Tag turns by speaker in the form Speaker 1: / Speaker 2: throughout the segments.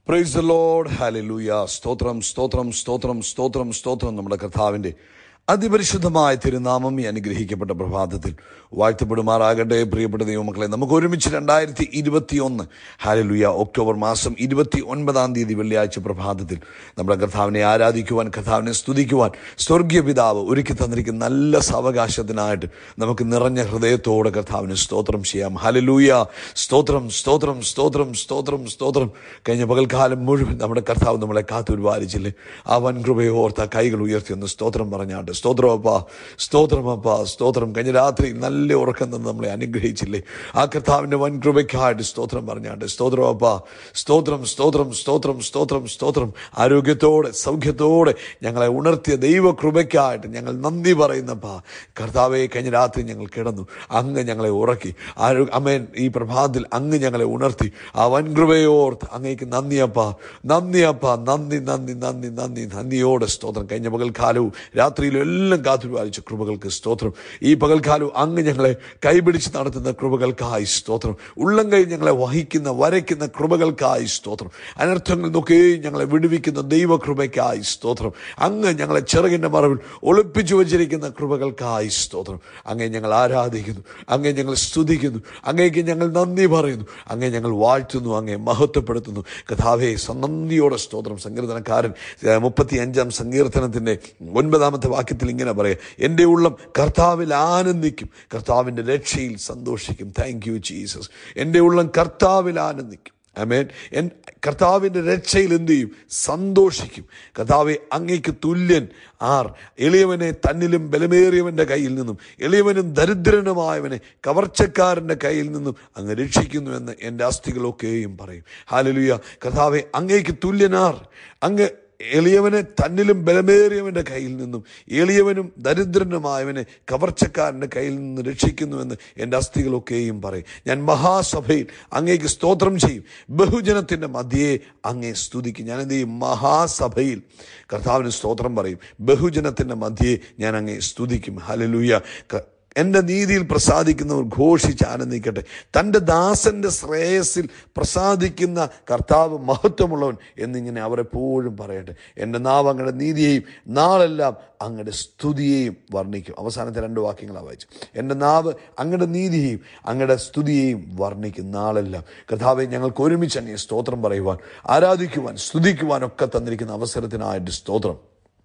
Speaker 1: praise the load hallelujah സ്തോത്രം സ്തോത്രം സ്തോത്രം സ്തോത്രം സ്തോത്രം നമ്മുടെ കർത്താവിന്റെ അതിപരിശുദ്ധമായ തിരുനാമം ഈ അനുഗ്രഹിക്കപ്പെട്ട പ്രഭാതത്തിൽ വാഴ്ത്തപ്പെടുമാറാകട്ടെ പ്രിയപ്പെട്ട ദൈവമക്കളെ നമുക്ക് ഒരുമിച്ച് രണ്ടായിരത്തി ഇരുപത്തി ഒന്ന് ഹാലലുയ ഒക്ടോബർ മാസം ഇരുപത്തി ഒൻപതാം തീയതി വെള്ളിയാഴ്ച പ്രഭാതത്തിൽ നമ്മുടെ കർത്താവിനെ ആരാധിക്കുവാൻ കർത്താവിനെ സ്തുതിക്കുവാൻ സ്വർഗീയ പിതാവ് ഒരുക്കി തന്നിരിക്കുന്ന നല്ല സാവകാശത്തിനായിട്ട് നമുക്ക് നിറഞ്ഞ ഹൃദയത്തോടെ കർത്താവിന് സ്തോത്രം ചെയ്യാം ഹലലൂയ സ്തോത്രം സ്തോത്രം സ്തോത്രം സ്തോത്രം സ്തോത്രം കഴിഞ്ഞ പകൽക്കാലം മുഴുവൻ നമ്മുടെ കർത്താവ് നമ്മളെ കാത്തുരുപാലിച്ചില്ലേ ആ വൻ കൃപയെ ഓർത്ത് ആ കൈകൾ ഉയർത്തി ഒന്ന് സ്തോത്രം പറഞ്ഞാട്ട് സ്തോത്രം അപ്പാ സ്തോത്രം അപ്പാ സ്തോത്രം കഴിഞ്ഞ രാത്രി നല്ല ഉറക്കം തന്ന് നമ്മളെ അനുഗ്രഹിച്ചില്ലേ ആ കർത്താവിന്റെ വൻ കൃപയ്ക്കായിട്ട് സ്തോത്രം പറഞ്ഞാട്ട് സ്തോത്രം അപ്പാ സ്തോത്രം സ്തോത്രം സ്തോത്രം സ്തോത്രം സ്തോത്രം ആരോഗ്യത്തോടെ സൗഖ്യത്തോടെ ഞങ്ങളെ ഉണർത്തിയ ദൈവ കൃപയ്ക്കായിട്ട് ഞങ്ങൾ നന്ദി പറയുന്നപ്പാ കർത്താവെ കഴിഞ്ഞ രാത്രി ഞങ്ങൾ കിടന്നു അങ്ങ് ഞങ്ങളെ ഉറക്കി ആരോ അമേൻ ഈ പ്രഭാതത്തിൽ അങ്ങ് ഞങ്ങളെ ഉണർത്തി ആ വൻ കൃപയോർത്ത് അങ്ങേക്ക് നന്ദിയപ്പാ നന്ദിയപ്പാ നന്ദി നന്ദി നന്ദി നന്ദി നന്ദിയോടെ സ്തോത്രം കഴിഞ്ഞ പകൽക്കാലവും രാത്രിയിലും എല്ലാം കാത്തുപാലിച്ച കൃപകൾക്ക് സ്തോത്രം ഈ പകൽക്കാലവും അങ്ങ് ഞങ്ങളെ കൈപിടിച്ച് നടത്തുന്ന കൃപകൾക്കായി സ്തോത്രം ഉള്ളം കൈ ഞങ്ങളെ വഹിക്കുന്ന വരയ്ക്കുന്ന കൃപകൾക്കായി സ്തോത്രം അനർത്ഥങ്ങളിൽ നിന്നൊക്കെ ഞങ്ങളെ വിടുവിക്കുന്ന ദൈവകൃപയ്ക്കായി സ്തോത്രം അങ്ങ് ഞങ്ങളെ ചെറുകിന്റെ മറവിൽ ഒളിപ്പിച്ചു വച്ചിരിക്കുന്ന കൃപകൾക്കായി സ്തോത്രം അങ്ങേ ഞങ്ങൾ ആരാധിക്കുന്നു അങ്ങേ ഞങ്ങൾ സ്തുതിക്കുന്നു അങ്ങേക്ക് ഞങ്ങൾ നന്ദി പറയുന്നു അങ്ങേ ഞങ്ങൾ വാഴ്ത്തുന്നു അങ്ങേ മഹത്വപ്പെടുത്തുന്നു കഥാവേ സന്നന്ദിയോടെ സ്തോത്രം സങ്കീർത്തനക്കാരൻ മുപ്പത്തി അഞ്ചാം സങ്കീർത്തനത്തിന്റെ ഒൻപതാമത്തെ വാക്യത്തിൽ ഇങ്ങനെ പറയാം എൻ്റെ ഉള്ളം കർത്താവിൽ ആനന്ദിക്കും കർത്താവിൻ്റെ രക്ഷയിൽ സന്തോഷിക്കും താങ്ക് യു ജീസസ് എൻ്റെ ഉള്ളം കർത്താവിൽ ആനന്ദിക്കും അമേൻ എൻ കർത്താവിൻ്റെ രക്ഷയിൽ എന്ത് ചെയ്യും സന്തോഷിക്കും കർത്താവെ അങ്ങേക്ക് തുല്യൻ ആർ എളിയവനെ തന്നിലും ബലമേറിയവൻ്റെ കയ്യിൽ നിന്നും എളിയവനും ദരിദ്രനുമായവനെ കവർച്ചക്കാരൻ്റെ കയ്യിൽ നിന്നും അങ്ങ് രക്ഷിക്കുന്നു എന്ന് എൻ്റെ അസ്ഥികളൊക്കെയും പറയും ഹാലലുയ കർത്താവെ അങ്ങേക്ക് തുല്യനാർ അങ്ങ് എളിയവനെ തന്നിലും ബലമേറിയവന്റെ കയ്യിൽ നിന്നും എളിയവനും ദരിദ്രനുമായവനെ കവർച്ചക്കാരൻ്റെ കയ്യിൽ നിന്ന് രക്ഷിക്കുന്നുവെന്ന് എൻ്റെ അസ്ഥികളൊക്കെയും പറയും ഞാൻ മഹാസഭയിൽ അങ്ങേക്ക് സ്തോത്രം ചെയ്യും ബഹുജനത്തിൻ്റെ മധ്യയെ അങ്ങേ സ്തുതിക്കും ഞാൻ എന്ത് ചെയ്യും മഹാസഭയിൽ കർത്താവിന് സ്തോത്രം പറയും ബഹുജനത്തിൻ്റെ മധ്യയെ ഞാൻ അങ്ങേ സ്തുതിക്കും ഹലലൂയ എൻ്റെ നീതിയിൽ പ്രസാദിക്കുന്നവർ ഘോഷിച്ച് ആനന്ദിക്കട്ടെ തൻ്റെ ദാസന്റെ ശ്രേയസിൽ പ്രസാദിക്കുന്ന കർത്താവ് മഹത്വമുള്ളവൻ എന്നിങ്ങനെ അവർ എപ്പോഴും പറയട്ടെ എൻ്റെ നാവ് അങ്ങയുടെ നീതിയെയും നാളെല്ലാം അങ്ങയുടെ സ്തുതിയെയും വർണ്ണിക്കും അവസാനത്തെ രണ്ട് വാക്യങ്ങളാണ് വായിച്ചു എൻ്റെ നാവ് അങ്ങയുടെ നീതിയെയും അങ്ങയുടെ സ്തുതിയെയും വർണ്ണിക്കും നാളെല്ലാം കർത്താവെ ഞങ്ങൾക്ക് ഒരുമിച്ച് അങ്ങ് സ്തോത്രം പറയുവാൻ ആരാധിക്കുവാൻ സ്തുതിക്കുവാൻ ഒക്കെ തന്നിരിക്കുന്ന അവസരത്തിനായിട്ട് സ്തോത്രം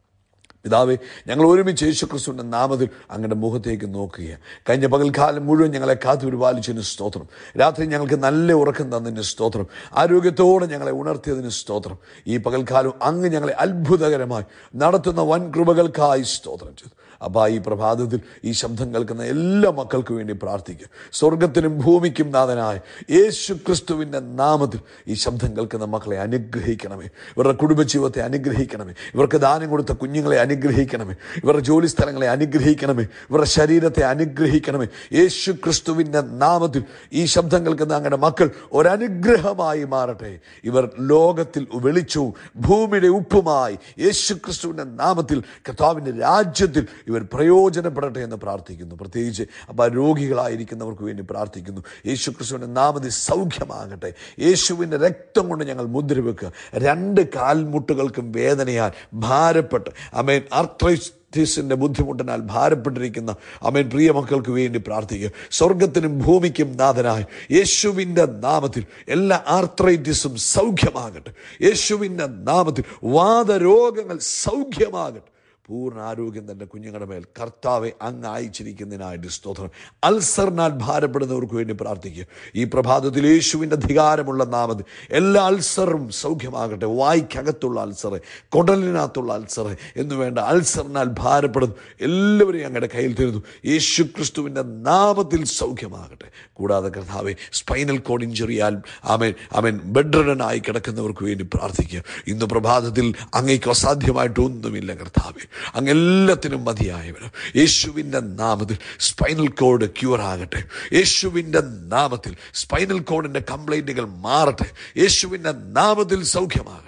Speaker 1: പിതാവെ ഞങ്ങൾ ഒരുമിച്ച് യേശു ക്രിസ്തുവിൻ്റെ നാമത്തിൽ അങ്ങയുടെ മുഖത്തേക്ക് നോക്കുക കഴിഞ്ഞ പകൽക്കാലം മുഴുവൻ ഞങ്ങളെ കാത്തു പരിപാലിച്ചതിന് സ്തോത്രം രാത്രി ഞങ്ങൾക്ക് നല്ല ഉറക്കം തന്നതിന് സ്തോത്രം ആരോഗ്യത്തോടെ ഞങ്ങളെ ഉണർത്തിയതിന് സ്തോത്രം ഈ പകൽക്കാലം അങ്ങ് ഞങ്ങളെ അത്ഭുതകരമായി നടത്തുന്ന വൻ കൃപകൾക്കായി സ്തോത്രം ചെയ്തു അപ്പോൾ ഈ പ്രഭാതത്തിൽ ഈ ശബ്ദം കേൾക്കുന്ന എല്ലാ മക്കൾക്കും വേണ്ടി പ്രാർത്ഥിക്കുക സ്വർഗത്തിനും ഭൂമിക്കും നാഥനായ യേശു ക്രിസ്തുവിൻ്റെ നാമത്തിൽ ഈ ശബ്ദം കേൾക്കുന്ന മക്കളെ അനുഗ്രഹിക്കണമേ ഇവരുടെ കുടുംബജീവിതത്തെ അനുഗ്രഹിക്കണമേ ഇവർക്ക് ദാനം കൊടുത്ത കുഞ്ഞുങ്ങളെ അനുഗ്രഹിക്കണമേ ഇവരുടെ ജോലി സ്ഥലങ്ങളെ അനുഗ്രഹിക്കണമേ ഇവരുടെ ശരീരത്തെ അനുഗ്രഹിക്കണമേ യേശു ക്രിസ്തുവിൻ്റെ നാമത്തിൽ ഈ ശബ്ദം കേൾക്കുന്ന അങ്ങയുടെ മക്കൾ ഒരനുഗ്രഹമായി മാറട്ടെ ഇവർ ലോകത്തിൽ വെളിച്ചവും ഭൂമിയുടെ ഉപ്പുമായി യേശു ക്രിസ്തുവിൻ്റെ നാമത്തിൽ കർത്താവിൻ്റെ രാജ്യത്തിൽ ഇവർ പ്രയോജനപ്പെടട്ടെ എന്ന് പ്രാർത്ഥിക്കുന്നു പ്രത്യേകിച്ച് അപ്പം രോഗികളായിരിക്കുന്നവർക്ക് വേണ്ടി പ്രാർത്ഥിക്കുന്നു യേശു ക്രിസ്തുവിൻ്റെ നാമത്തിൽ സൗഖ്യമാകട്ടെ യേശുവിൻ്റെ രക്തം കൊണ്ട് ഞങ്ങൾ മുദ്ര വെക്കുക രണ്ട് കാൽമുട്ടുകൾക്കും വേദനയാൽ ഭാരപ്പെട്ട് അമേൻ ആർത്രൈസ് ിന്റെ ബുദ്ധിമുട്ടിനാൽ ഭാരപ്പെട്ടിരിക്കുന്ന അമേൻ പ്രിയ മക്കൾക്ക് വേണ്ടി പ്രാർത്ഥിക്കുക സ്വർഗത്തിനും ഭൂമിക്കും നാഥനായ യേശുവിൻ്റെ നാമത്തിൽ എല്ലാ ആർത്രൈറ്റിസും സൗഖ്യമാകട്ടെ യേശുവിൻ്റെ നാമത്തിൽ വാദരോഗങ്ങൾ സൗഖ്യമാകട്ടെ പൂർണ്ണ ആരോഗ്യം തൻ്റെ കുഞ്ഞുങ്ങളുടെ മേൽ കർത്താവെ അങ്ങ് അയച്ചിരിക്കുന്നതിനായിട്ട് സ്തോത്രം അൾസറിനാൽ ഭാരപ്പെടുന്നവർക്ക് വേണ്ടി പ്രാർത്ഥിക്കുക ഈ പ്രഭാതത്തിൽ യേശുവിൻ്റെ അധികാരമുള്ള നാമത്തിൽ എല്ലാ അൾസറും സൗഖ്യമാകട്ടെ വായിക്കകത്തുള്ള അൾസറ് കൊടലിനകത്തുള്ള അൾസറ് എന്ന് വേണ്ട അൾസറിനാൽ ഭാരപ്പെടുന്നു എല്ലാവരെയും അങ്ങയുടെ കയ്യിൽ തരുന്നു യേശു ക്രിസ്തുവിൻ്റെ നാമത്തിൽ സൗഖ്യമാകട്ടെ കൂടാതെ കർത്താവെ സ്പൈനൽ കോഡ് ഇഞ്ചുറിയാൽ ആമേൻ ആമേൻ ബെഡ്രഡനായി കിടക്കുന്നവർക്ക് വേണ്ടി പ്രാർത്ഥിക്കുക ഇന്ന് പ്രഭാതത്തിൽ അങ്ങേക്ക് അസാധ്യമായിട്ടൊന്നുമില്ല കർത്താവെ അങ്ങ് എല്ലാത്തിനും മതിയായവർ യേശുവിൻ്റെ നാമത്തിൽ സ്പൈനൽ കോഡ് ക്യൂർ ആകട്ടെ യേശുവിൻ്റെ നാമത്തിൽ സ്പൈനൽ കോഡിൻ്റെ കംപ്ലൈൻറ്റുകൾ മാറട്ടെ യേശുവിൻ്റെ നാമത്തിൽ സൗഖ്യമാകട്ടെ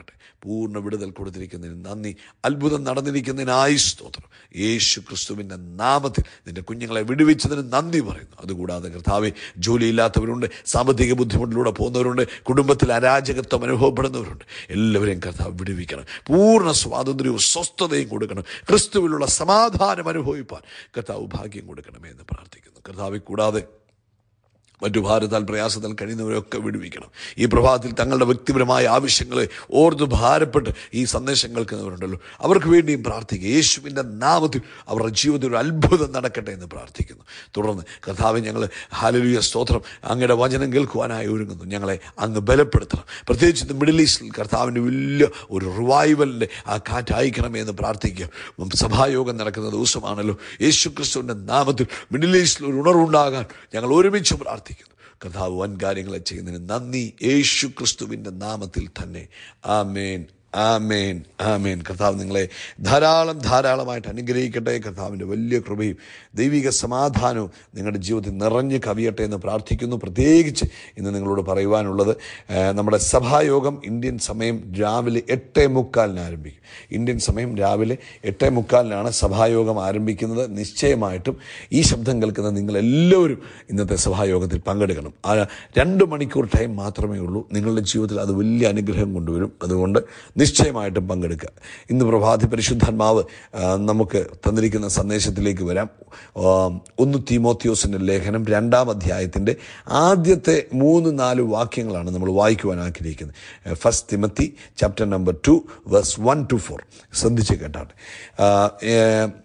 Speaker 1: പൂർണ്ണ വിടുതൽ കൊടുത്തിരിക്കുന്നതിന് നന്ദി അത്ഭുതം നടന്നിരിക്കുന്നതിനായി സ്തോത്രം യേശു ക്രിസ്തുവിൻ്റെ നാമത്തിൽ നിന്റെ കുഞ്ഞുങ്ങളെ വിടുവിച്ചതിന് നന്ദി പറയുന്നു അതുകൂടാതെ കർത്താവെ ജോലിയില്ലാത്തവരുണ്ട് സാമ്പത്തിക ബുദ്ധിമുട്ടിലൂടെ പോകുന്നവരുണ്ട് കുടുംബത്തിൽ അരാജകത്വം അനുഭവപ്പെടുന്നവരുണ്ട് എല്ലാവരെയും കർത്താവ് വിടുവിക്കണം പൂർണ്ണ സ്വാതന്ത്ര്യവും സ്വസ്ഥതയും കൊടുക്കണം ക്രിസ്തുവിലുള്ള സമാധാനം അനുഭവിപ്പാൻ കർത്താവ് ഭാഗ്യം കൊടുക്കണമേ എന്ന് പ്രാർത്ഥിക്കുന്നു കർത്താവെ കൂടാതെ മറ്റു ഭാരതാൽ പ്രയാസത്താൽ കഴിയുന്നവരെയൊക്കെ വിടുവിക്കണം ഈ പ്രഭാതത്തിൽ തങ്ങളുടെ വ്യക്തിപരമായ ആവശ്യങ്ങളെ ഓർത്ത് ഭാരപ്പെട്ട് ഈ സന്ദേശം കേൾക്കുന്നവരുണ്ടല്ലോ അവർക്ക് വേണ്ടിയും പ്രാർത്ഥിക്കുക യേശുവിൻ്റെ നാമത്തിൽ അവരുടെ ജീവിതത്തിൽ ഒരു അത്ഭുതം നടക്കട്ടെ എന്ന് പ്രാർത്ഥിക്കുന്നു തുടർന്ന് കർത്താവ് ഞങ്ങൾ ഹാലലുയ സ്തോത്രം അങ്ങയുടെ വചനം കേൾക്കുവാനായി ഒരുങ്ങുന്നു ഞങ്ങളെ അങ്ങ് ബലപ്പെടുത്തണം പ്രത്യേകിച്ച് ഇത് മിഡിൽ ഈസ്റ്റിൽ കർത്താവിൻ്റെ വലിയ ഒരു റിവൈവലിൻ്റെ ആ കാറ്റ് അയക്കണമേ എന്ന് പ്രാർത്ഥിക്കുക സഭായോഗം നടക്കുന്ന ദിവസമാണല്ലോ യേശു ക്രിസ്തുവിൻ്റെ നാമത്തിൽ മിഡിൽ ഈസ്റ്റിൽ ഒരു ഉണർവുണ്ടാകാൻ ഞങ്ങൾ ഒരുമിച്ച് പ്രാർത്ഥിക്കുന്നു കർത്താവ് വൻ കാര്യങ്ങളെ ചെയ്യുന്നതിന് നന്ദി യേശു ക്രിസ്തുവിൻ്റെ നാമത്തിൽ തന്നെ ആമേൻ ആമേൻ ആമേൻ കർത്താവ് നിങ്ങളെ ധാരാളം ധാരാളമായിട്ട് അനുഗ്രഹിക്കട്ടെ കർത്താവിൻ്റെ വലിയ കൃപയും ദൈവിക സമാധാനവും നിങ്ങളുടെ ജീവിതത്തിൽ നിറഞ്ഞ് കവിയട്ടെ എന്ന് പ്രാർത്ഥിക്കുന്നു പ്രത്യേകിച്ച് ഇന്ന് നിങ്ങളോട് പറയുവാനുള്ളത് ആ, നമ്മുടെ സഭായോഗം ഇന്ത്യൻ സമയം രാവിലെ എട്ടേ മുക്കാലിന് ആരംഭിക്കും ഇന്ത്യൻ സമയം രാവിലെ എട്ടേ മുക്കാലിനാണ് സഭായോഗം ആരംഭിക്കുന്നത് നിശ്ചയമായിട്ടും ഈ ശബ്ദം കേൾക്കുന്ന നിങ്ങളെല്ലാവരും ഇന്നത്തെ സഭായോഗത്തിൽ പങ്കെടുക്കണം ആ രണ്ട് മണിക്കൂർ ടൈം മാത്രമേ ഉള്ളൂ നിങ്ങളുടെ ജീവിതത്തിൽ അത് വലിയ അനുഗ്രഹം കൊണ്ടുവരും അതുകൊണ്ട് നിശ്ചയമായിട്ടും പങ്കെടുക്കുക ഇന്ന് പ്രഭാതി പരിശുദ്ധാത്മാവ് ആ, നമുക്ക് തന്നിരിക്കുന്ന സന്ദേശത്തിലേക്ക് വരാം ആ, ഒന്ന് തീമോത്യോസിൻ്റെ ലേഖനം രണ്ടാം അധ്യായത്തിൻ്റെ ആദ്യത്തെ മൂന്ന് നാല് വാക്യങ്ങളാണ് നമ്മൾ വായിക്കുവാൻ ആഗ്രഹിക്കുന്നത് first Timothy chapter number two verse one two four ശ്രദ്ധിച്ച് കേട്ടാട്ടെ ആ, ഏ,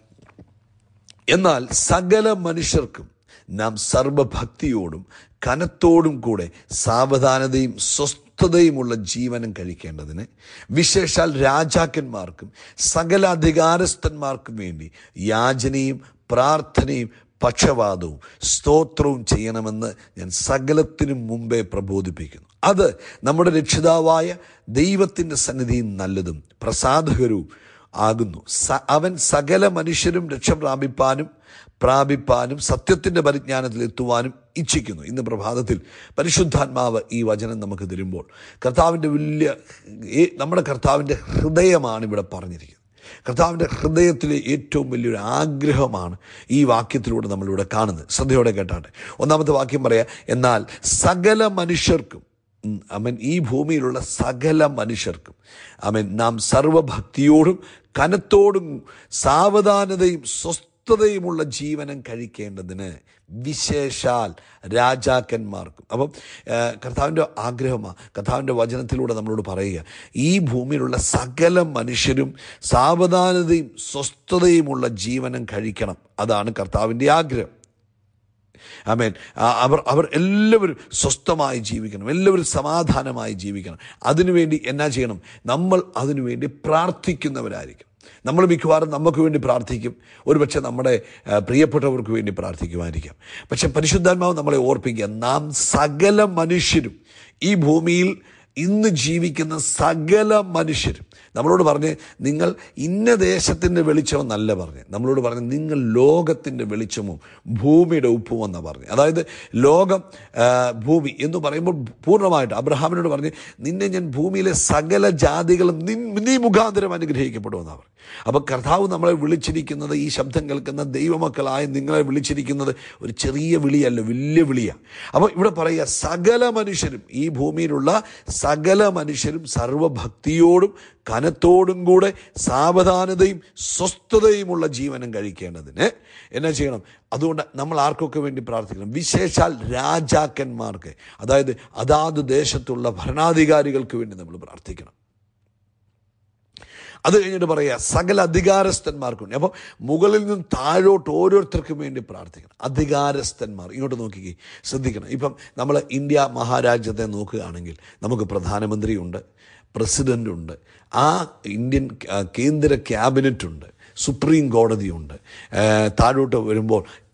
Speaker 1: എന്നാൽ സകല മനുഷ്യർക്കും നാം സർവഭക്തിയോടും കനത്തോടും കൂടെ സാവധാനതയും സ്വസ്ഥതയുമുള്ള ജീവനം കഴിക്കേണ്ടതിന് വിശേഷാൽ രാജാക്കന്മാർക്കും സകല അധികാരസ്ഥന്മാർക്കും വേണ്ടി യാചനയും പ്രാർത്ഥനയും പക്ഷപാതവും സ്തോത്രവും ചെയ്യണമെന്ന് ഞാൻ സകലത്തിനും മുമ്പേ പ്രബോധിപ്പിക്കുന്നു അത് നമ്മുടെ രക്ഷിതാവായ ദൈവത്തിൻ്റെ സന്നിധിയും നല്ലതും പ്രസാദകരവും ആകുന്നു സ- അവൻ സകല മനുഷ്യരും രക്ഷ പ്രാപിപ്പാനും പ്രാപിപ്പാനും സത്യത്തിൻ്റെ പരിജ്ഞാനത്തിൽ എത്തുവാനും ഇച്ഛിക്കുന്നു ഇന്ന് പ്രഭാതത്തിൽ പരിശുദ്ധാത്മാവ് ഈ വചനം നമുക്ക് തരുമ്പോൾ കർത്താവിൻ്റെ വലിയ ഏ- നമ്മുടെ കർത്താവിൻ്റെ ഹൃദയമാണ് ഇവിടെ പറഞ്ഞിരിക്കുന്നത് കർത്താവിൻ്റെ ഹൃദയത്തിലെ ഏറ്റവും വലിയൊരു ആഗ്രഹമാണ് ഈ വാക്യത്തിലൂടെ നമ്മളിവിടെ കാണുന്നത് ശ്രദ്ധയോടെ കേട്ടാട്ടെ ഒന്നാമത്തെ വാക്യം പറയാ എന്നാൽ സകല മനുഷ്യർക്കും ഉം, അവൻ ഈ ഭൂമിയിലുള്ള സകല മനുഷ്യർക്കും അവൻ നാം സർവഭക്തിയോടും കനത്തോടും സാവധാനതയും സ്വസ്ഥതയുമുള്ള ജീവനം കഴിക്കേണ്ടതിന് വിശേഷാൽ രാജാക്കന്മാർക്കും അപ്പം ഏഹ്, കർത്താവിൻ്റെ ആഗ്രഹമാണ് കർത്താവിൻ്റെ വചനത്തിലൂടെ നമ്മളോട് പറയുക ഈ ഭൂമിയിലുള്ള സകല മനുഷ്യരും സാവധാനതയും സ്വസ്ഥതയുമുള്ള ജീവനം കഴിക്കണം അതാണ് കർത്താവിൻ്റെ ആഗ്രഹം ആമേൻ ആ, അവർ അവർ എല്ലാവരും സ്വസ്ഥമായി ജീവിക്കണം എല്ലാവരും സമാധാനമായി ജീവിക്കണം അതിനുവേണ്ടി എന്നാ ചെയ്യണം നമ്മൾ അതിനുവേണ്ടി പ്രാർത്ഥിക്കുന്നവരായിരിക്കും നമ്മൾ മിക്കവാറും നമുക്ക് വേണ്ടി പ്രാർത്ഥിക്കും ഒരുപക്ഷെ നമ്മുടെ ആ, പ്രിയപ്പെട്ടവർക്ക് വേണ്ടി പ്രാർത്ഥിക്കുമായിരിക്കാം പക്ഷെ പരിശുദ്ധാത്മാവ് നമ്മളെ ഓർപ്പിക്കുക നാം സകല മനുഷ്യരും ഈ ഭൂമിയിൽ ഇന്ന് ജീവിക്കുന്ന സകല മനുഷ്യരും നമ്മളോട് പറഞ്ഞ് നിങ്ങൾ ഇന്ന ദേശത്തിൻ്റെ വെളിച്ചമെന്നല്ല പറഞ്ഞ് നമ്മളോട് പറഞ്ഞ് നിങ്ങൾ ലോകത്തിൻ്റെ വെളിച്ചവും ഭൂമിയുടെ ഉപ്പും എന്നാണ് പറഞ്ഞു അതായത് ലോകം ആ, ഭൂമി എന്ന് പറയുമ്പോൾ പൂർണ്ണമായിട്ട് അബ്രഹാമിനോട് പറഞ്ഞ് നിന്നെ ഞാൻ ഭൂമിയിലെ സകല ജാതികളും നിൻ നീ മുഖാന്തരം അനുഗ്രഹിക്കപ്പെടുമെന്നാണ് പറഞ്ഞു അപ്പോൾ കർത്താവ് നമ്മളെ വിളിച്ചിരിക്കുന്നത് ഈ ശബ്ദം കേൾക്കുന്ന ദൈവമക്കളായ നിങ്ങളെ വിളിച്ചിരിക്കുന്നത് ഒരു ചെറിയ വിളിയല്ല വലിയ വിളിയാണ് അപ്പോൾ ഇവിടെ പറയുക സകല മനുഷ്യരും ഈ ഭൂമിയിലുള്ള സകല മനുഷ്യരും സർവഭക്തിയോടും കനത്തോടും കൂടെ സാവധാനതയും സ്വസ്ഥതയുമുള്ള ജീവനം കഴിക്കേണ്ടതിന് എന്നാ ചെയ്യണം അതുകൊണ്ട് നമ്മൾ ആർക്കൊക്കെ വേണ്ടി പ്രാർത്ഥിക്കണം വിശേഷാൽ രാജാക്കന്മാർക്ക് അതായത് അതാത് ദേശത്തുള്ള ഭരണാധികാരികൾക്ക് വേണ്ടി നമ്മൾ പ്രാർത്ഥിക്കണം അത് കഴിഞ്ഞിട്ട് പറയുക സകല അധികാരസ്ഥന്മാർക്കുണ്ട് അപ്പോൾ മുകളിൽ നിന്ന് താഴോട്ട് ഓരോരുത്തർക്കും വേണ്ടി പ്രാർത്ഥിക്കണം അധികാരസ്ഥന്മാർ ഇങ്ങോട്ട് നോക്കിക്കേ ശ്രദ്ധിക്കണം ഇപ്പം നമ്മൾ ഇന്ത്യ മഹാരാജ്യത്തെ നോക്കുകയാണെങ്കിൽ നമുക്ക് പ്രധാനമന്ത്രിയുണ്ട് പ്രസിഡൻ്റ് ഉണ്ട് ആ ഇന്ത്യൻ ആ, കേന്ദ്ര ക്യാബിനറ്റ് ഉണ്ട് സുപ്രീം കോടതിയുണ്ട് ആ, താഴോട്ട് വരുമ്പോൾ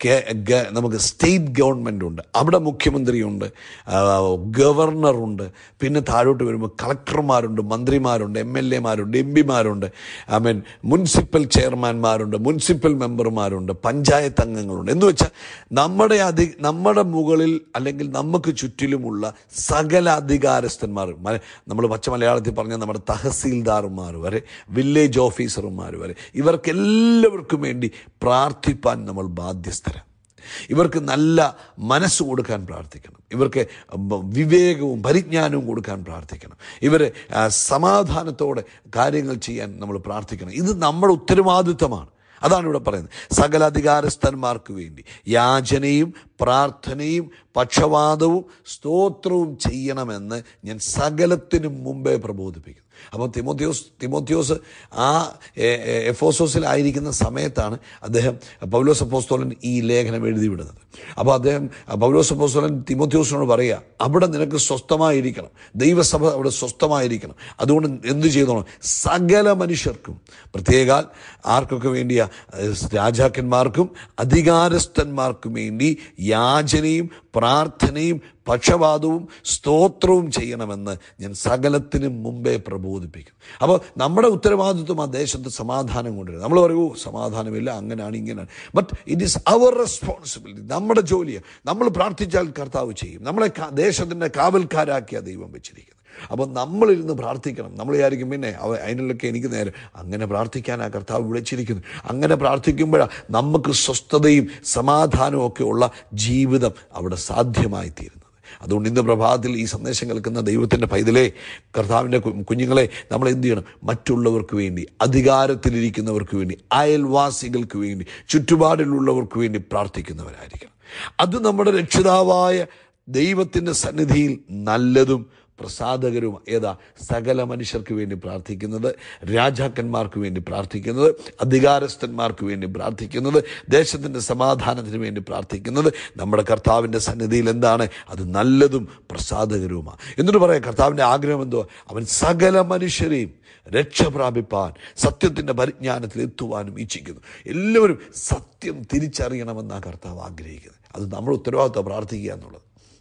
Speaker 1: കേ- ഗ- നമുക്ക് സ്റ്റേറ്റ് ഗവൺമെൻറ് ഉണ്ട് അവിടെ മുഖ്യമന്ത്രിയുണ്ട് ആ, ഗവർണറുണ്ട് പിന്നെ താഴോട്ട് വരുമ്പോൾ കളക്ടർമാരുണ്ട് മന്ത്രിമാരുണ്ട് എം എൽ എമാരുണ്ട് എം പിമാരുണ്ട് ഐ മീൻ മുനിസിപ്പൽ ചെയർമാൻമാരുണ്ട് മുനിസിപ്പൽ മെമ്പർമാരുണ്ട് പഞ്ചായത്ത് അംഗങ്ങളുണ്ട് എന്ന് വെച്ചാൽ നമ്മുടെ അധി നമ്മുടെ മുകളിൽ അല്ലെങ്കിൽ നമുക്ക് ചുറ്റിലുമുള്ള സകല അധികാരസ്ഥന്മാർ നമ്മൾ പച്ച മലയാളത്തിൽ പറഞ്ഞ നമ്മുടെ തഹസീൽദാർമാർ വരെ വില്ലേജ് ഓഫീസർമാർ വരെ ഇവർക്കെല്ലാവർക്കും വേണ്ടി പ്രാർത്ഥിപ്പാൻ നമ്മൾ ബാധ്യസ്ഥരാണ് ഇവർക്ക് നല്ല മനസ്സ് കൊടുക്കാൻ പ്രാർത്ഥിക്കണം ഇവർക്ക് ബ- വിവേകവും പരിജ്ഞാനവും കൊടുക്കാൻ പ്രാർത്ഥിക്കണം ഇവരെ ആ, സമാധാനത്തോടെ കാര്യങ്ങൾ ചെയ്യാൻ നമ്മൾ പ്രാർത്ഥിക്കണം ഇത് നമ്മുടെ ഉത്തരവാദിത്തമാണ് അതാണ് ഇവിടെ പറയുന്നത് സകല അധികാരസ്ഥന്മാർക്ക് വേണ്ടി യാചനയും പ്രാർത്ഥനയും പക്ഷപാതവും സ്തോത്രവും ചെയ്യണമെന്ന് ഞാൻ സകലത്തിനും മുമ്പേ പ്രബോധിപ്പിക്കുന്നു അപ്പോൾ തിമോത്യോസ് തിമോത്യോസ് ആ എ- എ- എഫോസോസിലായിരിക്കുന്ന സമയത്താണ് അദ്ദേഹം പൗലോസ് അപ്പോസ്തോലൻ ഈ ലേഖനം എഴുതി വിടുന്നത് അപ്പോൾ അദ്ദേഹം പൗലോസ് അപ്പോസ്തോലൻ തിമോത്യോസിനോട് പറയുക അവിടെ നിനക്ക് സ്വസ്ഥമായിരിക്കണം ദൈവസഭ അവിടെ സ്വസ്ഥമായിരിക്കണം അതുകൊണ്ട് എന്തു ചെയ്തോണം സകല മനുഷ്യർക്കും പ്രത്യേകാൽ ആർക്കൊക്കെ വേണ്ടിയാ ഏഹ് രാജാക്കന്മാർക്കും അധികാരസ്ഥന്മാർക്കും വേണ്ടി യാചനയും പ്രാർത്ഥനയും പക്ഷപാതവും സ്തോത്രവും ചെയ്യണമെന്ന് ഞാൻ സകലത്തിനും മുമ്പേ പ്രബോധിപ്പിക്കും അപ്പോൾ നമ്മുടെ ഉത്തരവാദിത്വം ആ ദേശത്ത് സമാധാനം കൊണ്ടുവരും നമ്മൾ പറയൂ സമാധാനമില്ല അങ്ങനെയാണ് ഇങ്ങനെയാണ് but it is our responsibility നമ്മുടെ ജോലിയാണ് നമ്മൾ പ്രാർത്ഥിച്ചാൽ കർത്താവ് ചെയ്യും നമ്മളെ കാ- ദേശത്തിൻ്റെ കാവൽക്കാരാക്കിയ ദൈവം വെച്ചിരിക്കുന്നത് അപ്പോൾ നമ്മളിരുന്ന് പ്രാർത്ഥിക്കണം നമ്മൾ വിചാരിക്കും പിന്നെ അവ അതിനുള്ളൊക്കെ എനിക്ക് നേരെ അങ്ങനെ പ്രാർത്ഥിക്കാനാ കർത്താവ് വിളിച്ചിരിക്കുന്നു അങ്ങനെ പ്രാർത്ഥിക്കുമ്പോഴാണ് നമുക്ക് സ്വസ്ഥതയും സമാധാനവും ഒക്കെ ഉള്ള ജീവിതം അവിടെ സാധ്യമായി തീരുന്നത് അതുകൊണ്ട് ഇന്ന് പ്രഭാതത്തിൽ ഈ സന്ദേശം കേൾക്കുന്ന ദൈവത്തിൻ്റെ പൈതലേ കർത്താവിൻ്റെ കു- കുഞ്ഞുങ്ങളെ നമ്മൾ എന്ത് ചെയ്യണം മറ്റുള്ളവർക്ക് വേണ്ടി അധികാരത്തിലിരിക്കുന്നവർക്ക് വേണ്ടി അയൽവാസികൾക്ക് വേണ്ടി ചുറ്റുപാടിലുള്ളവർക്ക് വേണ്ടി പ്രാർത്ഥിക്കുന്നവരായിരിക്കണം അത് നമ്മുടെ രക്ഷിതാവായ ദൈവത്തിൻ്റെ സന്നിധിയിൽ നല്ലതും പ്രസാദകരും ഏതാ സകല മനുഷ്യർക്ക് വേണ്ടി പ്രാർത്ഥിക്കുന്നത് രാജാക്കന്മാർക്ക് വേണ്ടി പ്രാർത്ഥിക്കുന്നത് അധികാരസ്ഥന്മാർക്ക് വേണ്ടി പ്രാർത്ഥിക്കുന്നത് ദേശത്തിൻ്റെ സമാധാനത്തിന് വേണ്ടി പ്രാർത്ഥിക്കുന്നത് നമ്മുടെ കർത്താവിൻ്റെ സന്നിധിയിൽ എന്താണ് അത് നല്ലതും പ്രസാദകരവുമാണ് എന്നിട്ട് പറയാം കർത്താവിൻ്റെ ആഗ്രഹം എന്തോ അവൻ സകല മനുഷ്യരെയും രക്ഷ പ്രാപിപ്പാൻ സത്യത്തിൻ്റെ പരിജ്ഞാനത്തിൽ എത്തുവാനും ഇച്ഛിക്കുന്നു എല്ലാവരും സത്യം തിരിച്ചറിയണമെന്നാണ് കർത്താവ് ആഗ്രഹിക്കുന്നത് അത് നമ്മുടെ ഉത്തരവാദിത്വം പ്രാർത്ഥിക്കുക എന്നുള്ളത്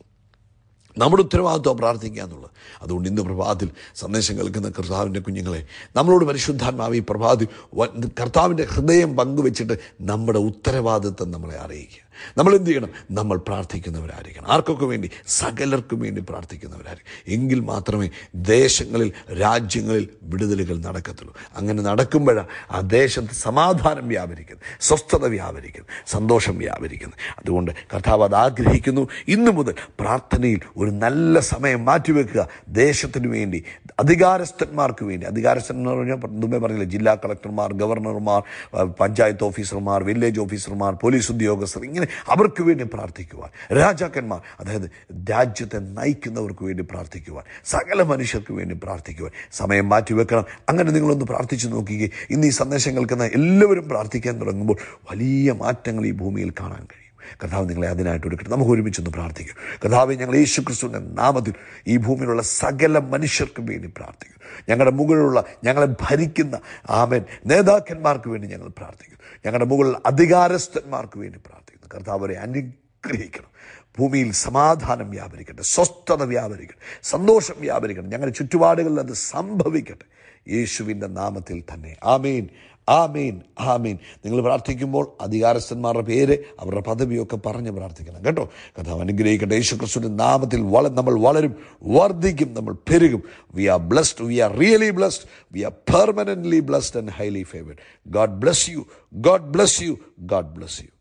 Speaker 1: നമ്മുടെ ഉത്തരവാദിത്വം പ്രാർത്ഥിക്കുക എന്നുള്ളത് അതുകൊണ്ട് ഇന്ന് പ്രഭാതത്തിൽ സന്ദേശം കേൾക്കുന്ന കർത്താവിൻ്റെ കുഞ്ഞുങ്ങളെ നമ്മളോട് പരിശുദ്ധാത്മാവ് ഈ പ്രഭാതത്തിൽ വ- കർത്താവിൻ്റെ ഹൃദയം പങ്കുവെച്ചിട്ട് നമ്മുടെ ഉത്തരവാദിത്വം നമ്മളെ അറിയിക്കുക നമ്മൾ എന്ത് ചെയ്യണം നമ്മൾ പ്രാർത്ഥിക്കുന്നവരായിരിക്കണം ആർക്കൊക്കെ വേണ്ടി സകലർക്കും വേണ്ടി പ്രാർത്ഥിക്കുന്നവരായിരിക്കും എങ്കിൽ മാത്രമേ ദേശങ്ങളിൽ രാജ്യങ്ങളിൽ വിടുതലുകൾ നടക്കത്തുള്ളൂ അങ്ങനെ നടക്കുമ്പോഴാണ് ആ ദേശത്ത് സമാധാനം വ്യാപരിക്കുന്നത് സ്വസ്ഥത വ്യാപരിക്കുന്നു സന്തോഷം വ്യാപരിക്കുന്നു അതുകൊണ്ട് കർത്താവ് അത് ആഗ്രഹിക്കുന്നു ഇന്നു മുതൽ പ്രാർത്ഥനയിൽ ഒരു നല്ല സമയം മാറ്റിവെക്കുക ദേശത്തിന് വേണ്ടി അധികാരസ്ഥന്മാർക്ക് വേണ്ടി അധികാരസ്ഥന്മാർ എന്ന് പറഞ്ഞാൽ മുമ്പേ പറഞ്ഞില്ല ജില്ലാ കളക്ടർമാർ ഗവർണർമാർ ആ, പഞ്ചായത്ത് ഓഫീസർമാർ വില്ലേജ് ഓഫീസർമാർ പോലീസ് ഉദ്യോഗസ്ഥർ ഇങ്ങനെ അവർക്ക് വേണ്ടി പ്രാർത്ഥിക്കുവാൻ രാജാക്കന്മാർ അതായത് രാജ്യത്തെ നയിക്കുന്നവർക്ക് വേണ്ടി പ്രാർത്ഥിക്കുവാൻ സകല മനുഷ്യർക്ക് വേണ്ടി പ്രാർത്ഥിക്കുവാൻ സമയം മാറ്റിവെക്കണം അങ്ങനെ നിങ്ങളൊന്ന് പ്രാർത്ഥിച്ചു നോക്കിക്കേ ഇന്ന് ഈ സന്ദേശം കേൾക്കുന്ന എല്ലാവരും പ്രാർത്ഥിക്കാൻ തുടങ്ങുമ്പോൾ വലിയ മാറ്റങ്ങൾ ഈ ഭൂമിയിൽ കാണാൻ കഴിയും കർത്താവ് നിങ്ങളെ അതിനായിട്ട് ഒരുക്കട്ടെ നമുക്ക് ഒരുമിച്ചൊന്ന് പ്രാർത്ഥിക്കും കർത്താവ് ഞങ്ങൾ യേശു ക്രിസ്തുവിൻ്റെ നാമത്തിൽ ഈ ഭൂമിയിലുള്ള സകല മനുഷ്യർക്കും വേണ്ടി പ്രാർത്ഥിക്കും ഞങ്ങളുടെ മുകളിലുള്ള ഞങ്ങളെ ഭരിക്കുന്ന ആമൻ നേതാക്കന്മാർക്ക് വേണ്ടി ഞങ്ങൾ പ്രാർത്ഥിക്കും ഞങ്ങളുടെ മുകളിൽ അധികാരസ്ഥന്മാർക്ക് വേണ്ടി പ്രാർത്ഥിക്കുന്നു കർത്താവ് അവരെ അനുഗ്രഹിക്കണം ഭൂമിയിൽ സമാധാനം വ്യാപരിക്കട്ടെ സ്വസ്ഥത വ്യാപരിക്കട്ടെ സന്തോഷം വ്യാപരിക്കട്ടെ ഞങ്ങളുടെ ചുറ്റുപാടുകളിൽ അത് സംഭവിക്കട്ടെ യേശുവിൻ്റെ നാമത്തിൽ തന്നെ ആമീൻ ആമീൻ ആമീൻ നിങ്ങൾ പ്രാർത്ഥിക്കുമ്പോൾ അധികാരസ്ഥന്മാരുടെ പേര് അവരുടെ പദവിയൊക്കെ പറഞ്ഞ് പ്രാർത്ഥിക്കണം കേട്ടോ കഥാവ് അനുഗ്രഹിക്കട്ടെ യേശു ക്രിസ്തുവിൻ്റെ നാമത്തിൽ വള നമ്മൾ വളരും വർദ്ധിക്കും നമ്മൾ പെരുകും we are blessed we are really blessed we are permanently blessed and highly favoured God bless you God bless you God bless U